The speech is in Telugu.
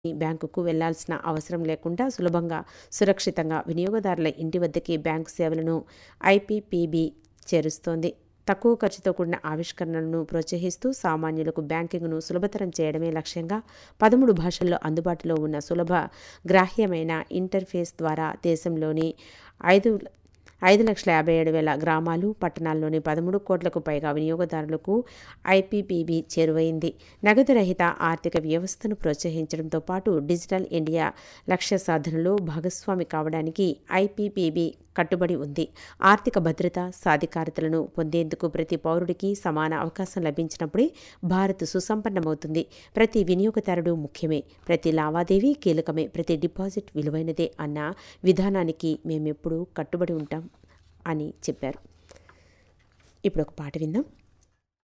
బ్యాంకుకు వెళ్లాల్సిన అవసరం లేకుండా సులభంగా సురక్షితంగా వినియోగదారుల ఇంటి వద్దకే బ్యాంకు సేవలను ఐపీపీబీ చేరుస్తోంది తక్కువ ఖర్చుతో కూడిన ఆవిష్కరణలను ప్రోత్సహిస్తూ సామాన్యులకు బ్యాంకింగ్ను సులభతరం చేయడమే లక్ష్యంగా పదమూడు భాషల్లో అందుబాటులో ఉన్న సులభ గ్రాహ్యమైన ఇంటర్ఫేస్ ద్వారా దేశంలోని ఐదు ఐదు లక్షల యాభై ఏడు వేల గ్రామాలు పట్టణాల్లోని పదమూడు కోట్లకు పైగా వినియోగదారులకు ఐపీపీబీ చేరువైంది నగదు రహిత ఆర్థిక వ్యవస్థను ప్రోత్సహించడంతో పాటు డిజిటల్ ఇండియా లక్ష్య సాధనలో భాగస్వామి కావడానికి ఐపీపీబీ కట్టుబడి ఉంది ఆర్థిక భద్రత సాధికారతలను పొందేందుకు ప్రతి పౌరుడికి సమాన అవకాశం లభించినప్పుడే భారత్ సుసంపన్నమవుతుంది ప్రతి వినియోగదారుడు ముఖ్యమే ప్రతి లావాదేవీ కీలకమే ప్రతి డిపాజిట్ విలువైనదే అన్న విధానానికి మేమెప్పుడూ కట్టుబడి ఉంటాం అని చెప్పారు ఇప్పుడు ఒక పాట విందాం